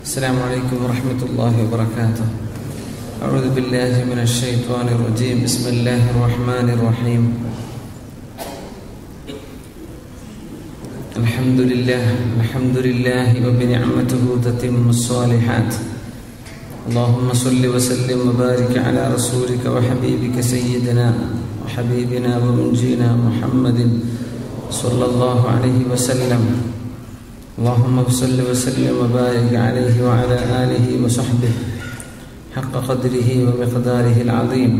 السلام عليكم ورحمة الله وبركاته أعوذ بالله من الشيطان الرجيم بسم الله الرحمن الرحيم الحمد لله الحمد لله وبنعمته تتم الصالحات اللهم صل وسلم وبارك على رسولك وحبيبك سيدنا وحبيبنا ومنجينا محمد صلى الله عليه وسلم اللهم صل وسلم وبارك عليه وعلى آله وصحبه حق قدره ومقداره العظيم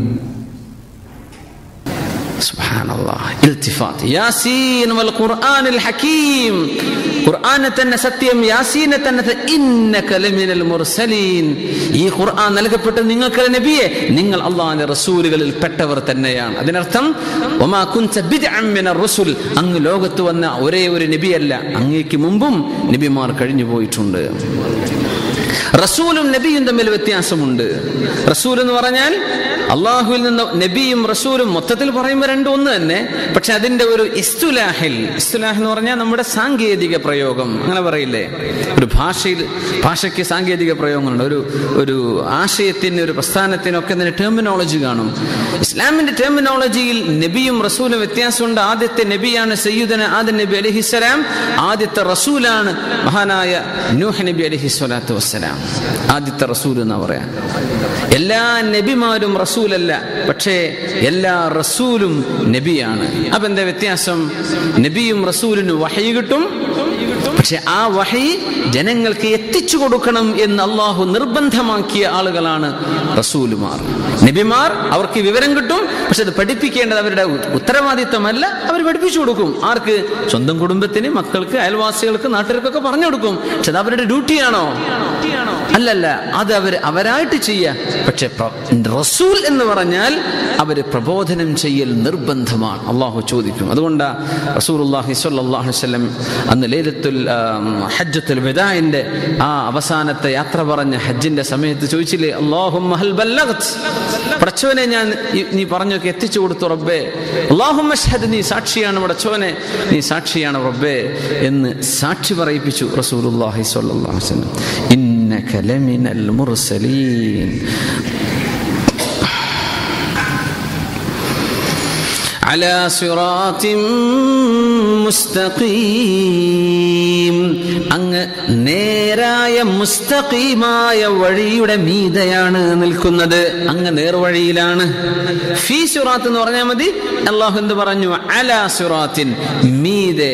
സുബ്ഹാന അല്ലാഹ് ഇൽത്തിഫാത്ത് യാസീൻ വൽ ഖുർആനിൽ ഹകീം ഖുർആനെ തന്നെ സത്യം യാസീനെ തന്നെ സ- ഇന്നക ലമിനൽ മുർസലീൻ ഈ ഖുർആൻ നൽകപ്പെട്ട നിങ്ങൾക്ക് നബിയെ നിങ്ങൾ അള്ളാഹിന്റെ റസൂലുകളിൽ പെട്ടവർ തന്നെയാണ് അതിനർത്ഥം വമാ കുൻത ബിദ്അൻ മിനർ റസുൽ അങ്ങ് ലോകത്ത് വന്ന ഒരേ ഒരു നബിയല്ല അങ്ങേക്ക് മുമ്പും നബിമാർ കഴിഞ്ഞു പോയിട്ടുണ്ട് റസൂലും നബിയും തമ്മിൽ വ്യത്യാസമുണ്ട് റസൂൽ എന്ന് പറഞ്ഞാൽ അള്ളാഹുവിൽ നിന്ന് നബിയും റസൂലും മൊത്തത്തിൽ പറയുമ്പോൾ രണ്ടും ഒന്ന് തന്നെ പക്ഷെ അതിന്റെ ഒരു ഇസ്തുലാഹിൽ ഇസ്തുലാഹ് എന്ന് പറഞ്ഞാൽ നമ്മുടെ സാങ്കേതിക പ്രയോഗം അങ്ങനെ പറയില്ലേ ഒരു ഭാഷയിൽ ഭാഷയ്ക്ക് സാങ്കേതിക പ്രയോഗങ്ങളുണ്ട് ഒരു ഒരു ആശയത്തിന് ഒരു പ്രസ്ഥാനത്തിനൊക്കെ അതിന് ടെർമിനോളജി കാണും ഇസ്ലാമിന്റെ ടെർമിനോളജിയിൽ നബിയും റസൂലും വ്യത്യാസമുണ്ട് ആദ്യത്തെ നബിയാണ് സയ്യുദന ആദൻ നബി അലഹിസ്സലാം ആദ്യത്തെ റസൂലാണ് മഹാനായ നൂഹ് നബി അലഹി സ്വലാത്തു വസ്സലാം ആദ്യത്തെ റസൂൽ എന്നാ പറയാ എല്ലാ നബിമാരും റസൂലല്ല പക്ഷേ എല്ലാ റസൂലും നബിയാണ് അപ്പൊ എന്താ വ്യത്യാസം നബിയും റസൂലിന് വഹി കിട്ടും പക്ഷെ ആ വഹി ജനങ്ങൾക്ക് എത്തിച്ചു കൊടുക്കണം എന്ന് അള്ളാഹു നിർബന്ധമാക്കിയ ആളുകളാണ് റസൂലുമാർ നബിമാർ അവർക്ക് വിവരം കിട്ടും പക്ഷെ അത് പഠിപ്പിക്കേണ്ടത് അവരുടെ ഉ- ഉത്തരവാദിത്തമല്ല അവർ പഠിപ്പിച്ചു കൊടുക്കും ആർക്ക് സ്വന്തം കുടുംബത്തിന് മക്കൾക്ക് അയൽവാസികൾക്ക് നാട്ടുകാർക്കൊക്കെ പറഞ്ഞു കൊടുക്കും പക്ഷെ അത് അവരുടെ ഡ്യൂട്ടിയാണോ അല്ലല്ല അത് അവർ അവരായിട്ട് ചെയ്യുക പക്ഷെ പ്ര- റസൂൽ എന്ന് പറഞ്ഞാൽ അവര് പ്രബോധനം ചെയ്യൽ നിർബന്ധമാണ് അള്ളാഹു ചോദിക്കും അതുകൊണ്ട് റസൂലുള്ളാഹി സ്വല്ലല്ലാഹു അലൈഹി വസല്ലം അന്ന് ലൈലത്തുൽ ആം, ഹജ്ജത്തുൽ വിദാഇന്റെ ആ അവസാനത്തെ യാത്ര പറഞ്ഞ ഹജ്ജിന്റെ സമയത്ത് ചോദിച്ചില്ലേ അല്ലാഹുമ്മ ഹൽ ബല്ലഗ്ത് പടച്ചവനെ ഞാൻ ഈ- നീ പറഞ്ഞൊക്കെ എത്തിച്ചു കൊടുത്തു റബ്ബേ അല്ലാഹുമ്മ ഷ്ഹദ് നീ സാക്ഷിയാണ് പടച്ചവനെ നീ സാക്ഷിയാണ് റബ്ബേ എന്ന് സാക്ഷി പറയിപ്പിച്ചു റസൂലുള്ളാഹി സ്വല്ലല്ലാഹു അലൈഹി വസല്ലം ഇന്നക ലമിനൽ മുർസലീൻ على صراط മുസ്തഖീം അങ്ങ് നേരായ മുസ്തഖീമായ വഴിയുടെ മീതയാണ് നിൽക്കുന്നത് അങ്ങ് നേർവഴിയിലാണ് ഫീ സുറാത്ത് എന്ന് പറഞ്ഞാൽ മതി അള്ളാഹു എന്ത് പറഞ്ഞു അലാ സുറാത്തിൻ മീതെ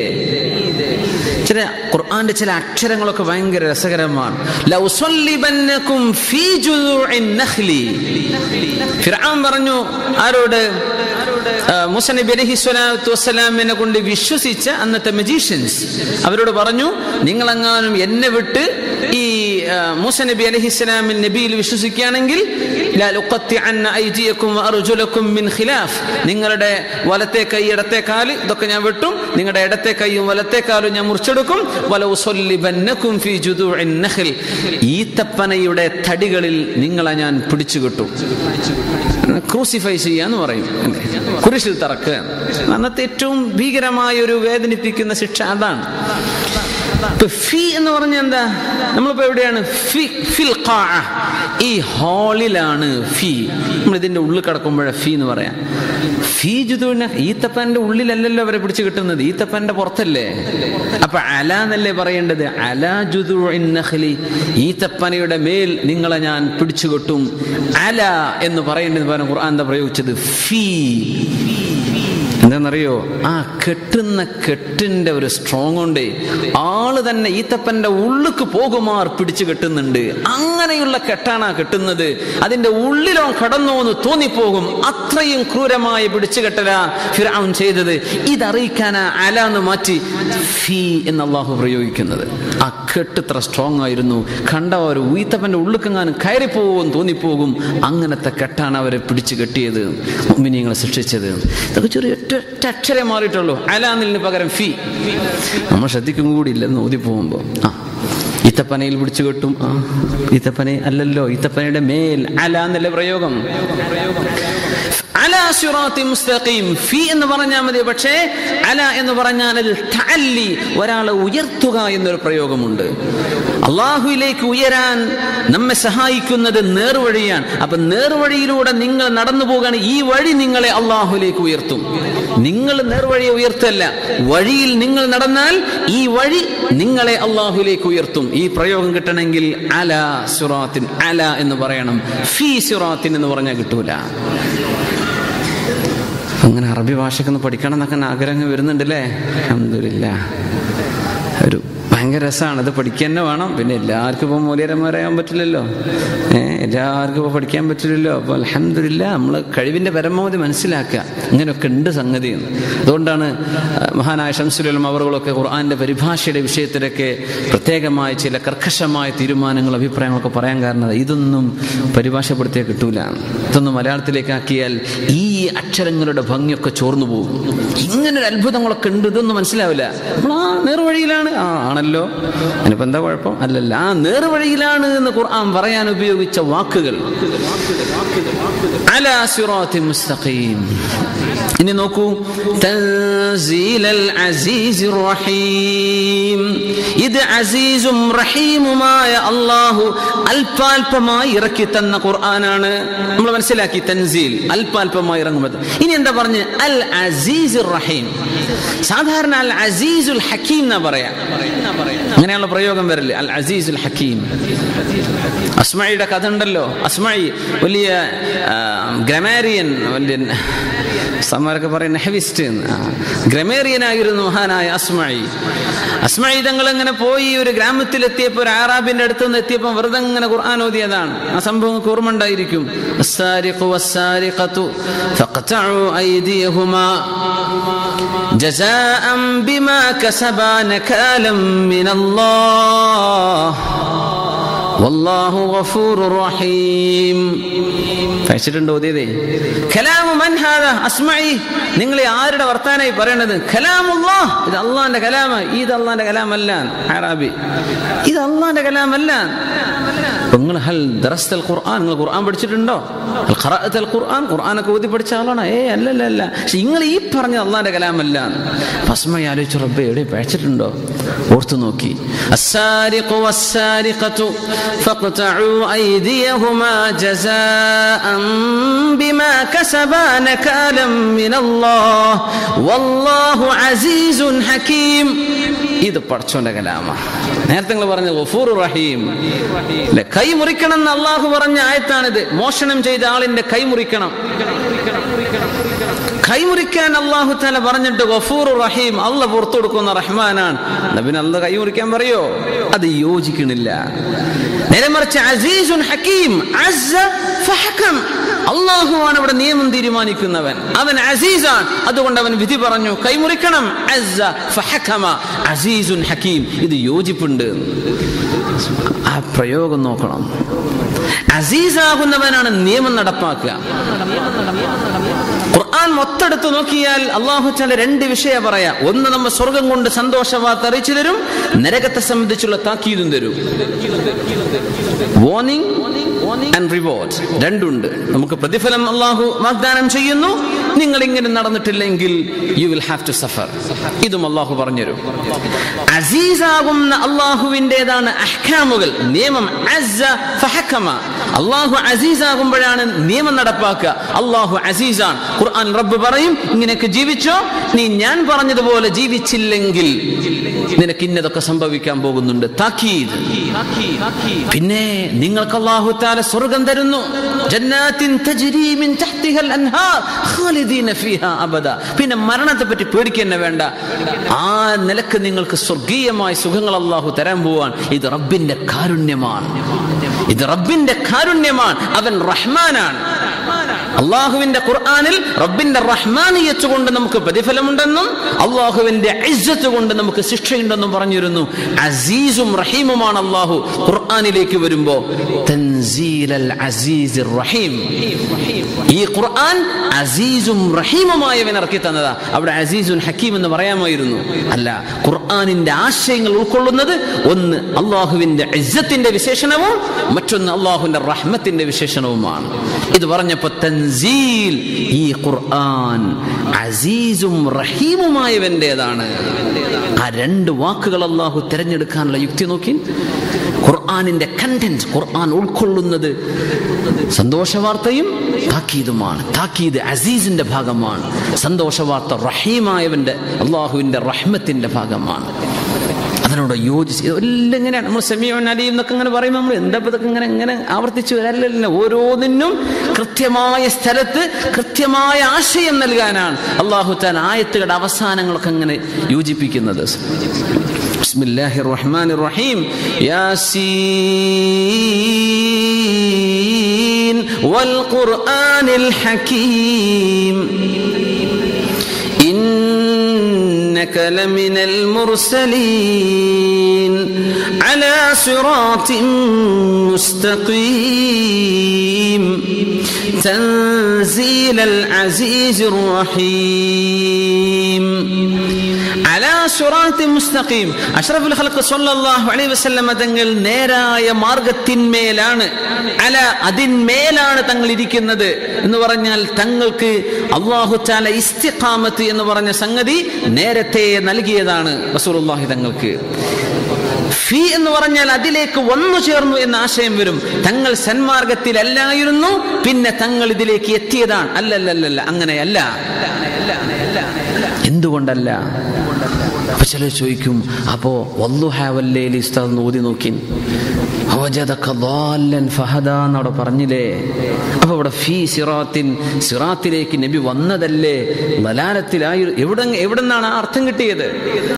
ചില ഖുർആന്റെ ചില അക്ഷരങ്ങളൊക്കെ ഭയങ്കര രസകരമാണ് ലൗസല്ലിബന്നകും ഫീ ജുദൂഇൻ നഖ്ലി ഫിർഔൻ പറഞ്ഞു ആരോട് ആ, മൂസ നബി അലൈഹി സ്വലാത്തു വസ്സലാമിനെ കൊണ്ട് വിശ്വസിച്ച അന്നത്തെ മജീഷ്യൻസ് അവരോട് പറഞ്ഞു നിങ്ങളെങ്ങാനും എന്നെ വിട്ട് ഈ ആ, മൂസ നബി അലൈഹി സ്വലാമിൽ നബിയിൽ വിശ്വസിക്കുകയാണെങ്കിൽ ലാ ലുഖത്തിഅന്ന ഐദിയക്കും വഅർജുലക്കും മിൻ ഖിലാഫ് നിങ്ങളുടെ വലത്തെ കൈ ഇടത്തെ കാല് ഇതൊക്കെ ഞാൻ വെട്ടും നിങ്ങളുടെ ഇടത്തെ കൈയും വലത്തെ കാലും ഞാൻ മുറിച്ചെടുക്കും വലൗസല്ലിബന്നകും ഫീ ജുദൂഇൻ നഖൽ ഈത്തപ്പനയുടെ തടികളിൽ നിങ്ങളെ ഞാൻ പിടിച്ചു കിട്ടും ക്രൂസിഫൈ ചെയ്യാന്ന് പറയും അല്ലേ? കുരിശിൽ തറക്കുക അന്നത്തെ ഏറ്റവും ഭീകരമായ ഒരു വേദനിപ്പിക്കുന്ന ശിക്ഷ അതാണ് ഇപ്പൊ ഫി എന്ന് പറഞ്ഞ എന്താ നമ്മളിപ്പോ എവിടെയാണ് ഫി ഫിൽ ഖാഅ. ഈ ഹാളിലാണ് ഫി നമ്മൾ ഇതിന്റെ ഉള്ളിൽ കിടക്കുമ്പോഴേ ഫി എന്ന് പറയാം ഫി ജുദൂന ഈത്തപ്പന്റെ ഉള്ളിലല്ലല്ലോ അവരെ പിടിച്ചു കിട്ടുന്നത് ഈത്തപ്പന്റെ പുറത്തല്ലേ അപ്പൊ അല എന്നല്ലേ പറയേണ്ടത് അല ജുദൂ നഖ്ലി ഈത്തപ്പനയുടെ മേൽ നിങ്ങളെ ഞാൻ പിടിച്ചു കെട്ടും അല എന്ന് പറയേണ്ടത് പകരം ഖുർആൻ എന്താ പ്രയോഗിച്ചത് ഫീ എന്താണെന്നറിയോ ആ കെട്ടുന്ന കെട്ടിന്റെ ഒരു സ്ട്രോങ് ഉണ്ട് ആള് തന്നെ ഈത്തപ്പന്റെ ഉള്ളിക്ക് പോകുമാർ പിടിച്ചു കെട്ടുന്നുണ്ട് അങ്ങനെയുള്ള കെട്ടാണ് ആ കെട്ടുന്നത് അതിന്റെ ഉള്ളിലോ കടന്നോ എന്ന് തോന്നിപ്പോകും അത്രയും ക്രൂരമായി പിടിച്ചു കെട്ടലാ ഫിറഔൻ ചെയ്തത് ഇതറിയിക്കാനാ അല എന്ന് മാറ്റി ഫീ എന്ന് അള്ളാഹു പ്രയോഗിക്കുന്നത് ആ കെട്ട് ഇത്ര സ്ട്രോങ് ആയിരുന്നു കണ്ട ഒരു ഈത്തപ്പന്റെ ഉള്ളിക്കെങ്ങാനും കയറിപ്പോകും തോന്നിപ്പോകും അങ്ങനത്തെ കെട്ടാണ് അവരെ പിടിച്ചു കെട്ടിയത് മുമ്പിനിങ്ങളെ സൃഷ്ടിച്ചത് ഇതൊക്കെ ചെറിയ ഒറ്റ ഒറ്റ അക്ഷരേ മാറിയിട്ടുള്ളൂ അലാന്നിലിന് പകരം ഫി നമ്മൾ ശ്രദ്ധിക്കും കൂടി ഇല്ലെന്ന് ഊതി പോകുമ്പോ ആ ഈത്തപ്പനയിൽ പിടിച്ചു കെട്ടും ആ ഈത്തപ്പന അല്ലല്ലോ ഈത്തപ്പനയുടെ മേൽ അല എന്നല്ലേ പ്രയോഗം അല സിറാത്തി മുസ്തഖീം ഫി എന്ന് പറഞ്ഞാൽ മതി പക്ഷേ അല എന്ന് പറഞ്ഞാൽ അതിൽ തഅല്ലി ഒരാളെ ഉയർത്തുക എന്നൊരു പ്രയോഗമുണ്ട് അള്ളാഹുവിലേക്ക് ഉയരാൻ നമ്മെ സഹായിക്കുന്നത് നേർവഴിയാണ് അപ്പൊ നേർവഴിയിലൂടെ നിങ്ങൾ നടന്നു പോകാൻ ഈ വഴി നിങ്ങളെ അള്ളാഹുലേക്ക് ഉയർത്തും നിങ്ങൾ നേർവഴിയെ ഉയർത്തല്ല വഴിയിൽ നിങ്ങൾ നടന്നാൽ ഈ വഴി നിങ്ങളെ അള്ളാഹുലേക്ക് ഉയർത്തും ഈ പ്രയോഗം കിട്ടണമെങ്കിൽ അല സുറാത്തിൻ അല എന്ന് പറയണം ഫി സുറാത്തിൻ എന്ന് പറഞ്ഞാൽ കിട്ടൂല അങ്ങനെ അറബി ഭാഷയൊക്കെ ഒന്ന് പഠിക്കണം എന്നൊക്കെ ആഗ്രഹം വരുന്നുണ്ടല്ലേ അഹമ്മദില്ല ഒരു ഭയങ്കര രസമാണ് ഇത് പഠിക്കാൻ തന്നെ വേണം പിന്നെ എല്ലാവർക്കും ഇപ്പോൾ മൂല്യരന്മാരാകാൻ പറ്റില്ലല്ലോ ഏഹ് എല്ലാവർക്കും ഇപ്പോൾ പഠിക്കാൻ പറ്റില്ലല്ലോ അപ്പോൾ അലഹമില്ല നമ്മൾ കഴിവിൻ്റെ പരമാവധി മനസ്സിലാക്കുക ഇങ്ങനെയൊക്കെ ഉണ്ട് സംഗതി എന്ന്. അതുകൊണ്ടാണ് ആ, മഹാനായ ഷംസുലും അവറുകളൊക്കെ ഖുർആാൻ്റെ പരിഭാഷയുടെ വിഷയത്തിലൊക്കെ പ്രത്യേകമായ ചില കർക്കശമായ തീരുമാനങ്ങൾ അഭിപ്രായങ്ങളൊക്കെ പറയാൻ കാരണം അതാ. ഇതൊന്നും പരിഭാഷപ്പെടുത്തിയാൽ കിട്ടൂല ഇതൊന്നും മലയാളത്തിലേക്കാക്കിയാൽ ഈ അക്ഷരങ്ങളുടെ ഭംഗിയൊക്കെ ചോർന്നു പോകും ഇങ്ങനൊരു അത്ഭുതങ്ങളൊക്കെ ഉണ്ട് ഇതൊന്നും മനസ്സിലാവില്ല നമ്മൾ ആ നേർവഴിയിലാണ് ആ ആണല്ലോ അതിനിപ്പോ എന്താ കുഴപ്പം അല്ലല്ല ആ നേർവഴിയിലാണ് എന്ന് ഖുർആൻ പറയാൻ ഉപയോഗിച്ച വാക്കുകൾ അലാ സിറാത്തി മുസ്തഖീം ഇനി നോക്കൂ തൻസീലൽ അസീസിർ റഹീം ഇത് അസീസും റഹീമുമായ അള്ളാഹു അല്പാൽപമായി ഇറക്കി തന്ന ഖുർആനാണ് നമ്മൾ മനസ്സിലാക്കി തൻസീൽ അല്പാൽപമായി ഇറങ്ങുന്നത് ഇനി എന്താ പറഞ്ഞ് അൽ അസീസുർ റഹീം സാധാരണ അൽ അസീസുൽ ഹക്കീം എന്നാ പറയാ അങ്ങനെയുള്ള പ്രയോഗം വരില്ല അൽ അസീസുൽ ഹക്കീം അസ്മയുടെ കഥ ഉണ്ടല്ലോ അസ്മയി വലിയ ഗ്രമാരിയൻ വലിയ സമാരൊക്കെ പറയുന്ന ഹെവിസ്റ്റ് ഗ്രമേറിയൻ ആയിരുന്നു മഹാനായ അസ്മയി അസ്മയി തങ്ങൾ ഇങ്ങനെ പോയി ഒരു ഗ്രാമത്തിലെത്തിയപ്പോൾ ഒരു ആറാബിന്റെ അടുത്ത് നിന്ന് എത്തിയപ്പോൾ വെറുതെ ഇങ്ങനെ ഖുർആൻ ഓതിയതാണ് ആ സംഭവം ഓർമ്മ ഉണ്ടായിരിക്കും السارق والسارقة فاقطعوا أيديهما جزاء بما كسبا نكالا من الله വല്ലാഹു ഗഫൂറുർ റഹീം കഴിച്ചിട്ടുണ്ട് ഓതിയതേ കലാമു മൻ ഹാദ അസ്മഈ നിങ്ങൾ ആരുടെ വർത്താനായി പറയണത് കലാമുല്ലാഹ് ഇത് അള്ളാന്റെ കലാമ ഇത് അള്ളാന്റെ കലാമല്ല അറാബി ഇത് അള്ളാന്റെ കലാമല്ല നിങ്ങൾ ഹൽ ദറസ്തൽ ഖുർആൻ നിങ്ങൾ ഖുർആൻ പഠിച്ചിട്ടുണ്ടോ ഹൽ ഖറഅത്തൽ ഖുർആൻ ഖുർആനൊക്കെ ഓതി പഠിച്ച ആളാണ് ഏ അല്ലല്ല അല്ല പക്ഷെ നിങ്ങൾ ഈ പറഞ്ഞ അള്ളാന്റെ കലാമല്ല ഭസ്മയി ആലോചിച്ചു റബ്ബെ എവിടെ പഠിച്ചിട്ടുണ്ടോ ഓർത്തു നോക്കി അസ്സാരിഖു വസ്സാരിഖത്തു فاقطعوا أيديهما جزاء بما كسبا نكالا من الله والله عزيز حكيم ഇത് പഠിച്ചോന്റെ കലാമ നേരത്തെ നിങ്ങൾ പറഞ്ഞ ഗഫൂർ റഹീം അല്ലെ കൈ മുറിക്കണം എന്ന് അള്ളാഹു പറഞ്ഞ ആയത്താണിത് മോഷണം ചെയ്ത ആളിന്റെ കൈ മുറിക്കണം കൈമുറിക്കാൻ അള്ളാഹു താല പറഞ്ഞിട്ട് ഗഫൂർ റഹീം അല്ല പുറത്തു കൊടുക്കുന്ന റഹ്മാനാണ് നബിന് അല്ല കൈമുറിക്കാൻ പറയോ അത് യോജിക്കണില്ല നേരെ മറിച്ച് അസീസുൻ ഹക്കീം അസ്സ ഫഹകം അള്ളാഹുവാണ് ഇവിടെ നിയമം തീരുമാനിക്കുന്നവൻ അവൻ അസീസാണ് അതുകൊണ്ട് അവൻ വിധി പറഞ്ഞു കൈമുറിക്കണം അസ്സ ഫഹകമ അസീസുൻ ഹക്കീം ഇത് യോജിപ്പുണ്ട് ആ പ്രയോഗം നോക്കണം അസീസാകുന്നവനാണ് നിയമം നടപ്പാക്കുക ഖുർആൻ മൊത്തെടുത്ത് നോക്കിയാൽ അള്ളാഹു ചാല രണ്ട് വിഷയം പറയാ ഒന്ന് നമ്മ സ്വർഗം കൊണ്ട് സന്തോഷവാർത്ത അറിയിച്ചു തരും നരകത്തെ സംബന്ധിച്ചുള്ള താക്കീതും തരും വാർണിംഗ് ആൻഡ് റിവാർഡ് രണ്ടുണ്ട് നമുക്ക് പ്രതിഫലം അള്ളാഹു വാഗ്ദാനം ചെയ്യുന്നു നിങ്ങൾ ഇങ്ങനെ നടന്നിട്ടില്ലെങ്കിൽ you will have to suffer ഇതും അള്ളാഹു പറഞ്ഞുതരും അസീസാകുന്ന അള്ളാഹുവിൻ്റെതാണ് അഹ്കാമുകൾ നിയമം അസ്സ ഫഹക്കമ അള്ളാഹു അസീസാകുമ്പോഴാണ് നിയമം നടപ്പാക്കുക അള്ളാഹു അസീസാണ് ഖുർആൻ റബ്ബ് പറയും ഇങ്ങനെയൊക്കെ ജീവിച്ചോ നീ ഞാൻ പറഞ്ഞതുപോലെ ജീവിച്ചില്ലെങ്കിൽ നിനക്ക് ഇന്നതൊക്കെ സംഭവിക്കാൻ പോകുന്നുണ്ട് താക്കീത് പിന്നെ നിങ്ങൾക്ക് അള്ളാഹു താല സ്വർഗം തരുന്നു ജന്നാത്തിൻ തജ്രി മിൻ തഹ്തിഹൽ അൻഹാർ ഖാലിദീന ഫീഹാ അബദ പിന്നെ മരണത്തെ പറ്റി പേടിക്കന്നെ വേണ്ട ആ നിലക്ക് നിങ്ങൾക്ക് സ്വർഗീയമായ സുഖങ്ങൾ അള്ളാഹു തരാൻ പോവാൻ ഇത് റബ്ബിന്റെ കാരുണ്യമാണ് ഇത് റബ്ബിന്റെ കാരുണ്യമാണ് അവൻ റഹ്മാനാണ് അള്ളാഹുവിന്റെ ഖുർആാനിൽ റബ്ബിന്റെ റഹ്മാനിയത്ത് കൊണ്ട് നമുക്ക് പ്രതിഫലമുണ്ടെന്നും അള്ളാഹുവിന്റെ ഇജ്ജത്ത് കൊണ്ട് നമുക്ക് ശിക്ഷയുണ്ടെന്നും പറഞ്ഞിരുന്നു അസീസും റഹീമുമാണ് അള്ളാഹു ഖുർആാനിലേക്ക് വരുമ്പോ തൻസീലൽ അസീസിർ റഹീം ഈ ഖുർആൻ അസീസും റഹീമുമായവൻ ഇറക്കി തന്നതാ അവിടെ അസീസുൻ ഹക്കീം എന്ന് പറയാമായിരുന്നു അല്ല ഖുർആാനിന്റെ ആശയങ്ങൾ ഉൾക്കൊള്ളുന്നത് ഒന്ന് അള്ളാഹുവിന്റെ ഇജ്ജത്തിന്റെ വിശേഷണവും മറ്റൊന്ന് അള്ളാഹുവിന്റെ റഹ്മത്തിന്റെ വിശേഷണവുമാണ് ഇത് പറഞ്ഞപ്പോ തൻ തൻസീൽ ഈ ഖുർആൻ അസീസും റഹീമുമായവന്റേതാണ് ആ രണ്ട് വാക്കുകൾ അള്ളാഹു തിരഞ്ഞെടുക്കാനുള്ള യുക്തി നോക്കി ഖുർആാനിന്റെ കണ്ടന്റ് ഖുർആൻ ഉൾക്കൊള്ളുന്നത് സന്തോഷവാർത്തയും താക്കീതുമാണ് താക്കീത് അസീസിന്റെ ഭാഗമാണ് സന്തോഷവാർത്ത റഹീമായവന്റെ അള്ളാഹുവിന്റെ റഹ്മത്തിന്റെ ഭാഗമാണ് അതിനോട് യോജിച്ച് എല്ലാം ഇങ്ങനെയാണ് നമ്മൾ സെമിയോൻ അലീം എന്നൊക്കെ ഇങ്ങനെ പറയുമ്പോൾ നമ്മൾ എന്താ ഇപ്പൊ ഇതൊക്കെ ഇങ്ങനെ ഇങ്ങനെ ആവർത്തിച്ചു വരല്ല ഓരോന്നിനും കൃത്യമായ സ്ഥലത്ത് കൃത്യമായ ആശയം നൽകാനാണ് അള്ളാഹു താൻ ആയത്തുകളുടെ അവസാനങ്ങളൊക്കെ ഇങ്ങനെ യോജിപ്പിക്കുന്നത് ബിസ്മില്ലാഹിർ റഹ്മാനിർ റഹീം യാസീൻ വൽ ഖുർആനിൽ ഹകീം إنك لمن المرسلين على صراط مستقيم تنزيل العزيز الرحيم على صراط مستقيم أشرف الخلق صلى الله عليه وسلم തങ്ങൾ നേരായ മാർഗത്തിന്മേലാണ് അല അതിന്മേലാണ് തങ്ങൾ ഇരിക്കുന്നത് എന്ന് പറഞ്ഞാൽ തങ്ങൾക്ക് അള്ളാഹു ചാല ഇസ്തിഖാമത്ത് എന്ന് പറഞ്ഞ സംഗതി നേരത്തെ നൽകിയതാണ് റസൂലുള്ളാഹി തങ്ങൾക്ക് ഫി എന്ന് പറഞ്ഞാൽ അതിലേക്ക് വന്നു ചേർന്നു എന്ന ആശയം വരും തങ്ങൾ സന്മാർഗത്തിലല്ലായിരുന്നു പിന്നെ തങ്ങൾ ഇതിലേക്ക് എത്തിയതാണ് അല്ലല്ലല്ല അങ്ങനെയല്ല എന്തുകൊണ്ടല്ല അപ്പൊ ചിലർ ചോദിക്കും അപ്പോ വല്ലുഹാവല്ലേലി ഉസ്താദ് ഓതി നോക്കി അവിടെ പറഞ്ഞില്ലേ അപ്പൊ ഇവിടെ ഫീ സിറാത്തിൻ സിറാത്തിലേക്ക് നബി വന്നതല്ലേ ലലാലത്തിലായി എവിടെ എവിടെ നിന്നാണ് ആ അർത്ഥം കിട്ടിയത്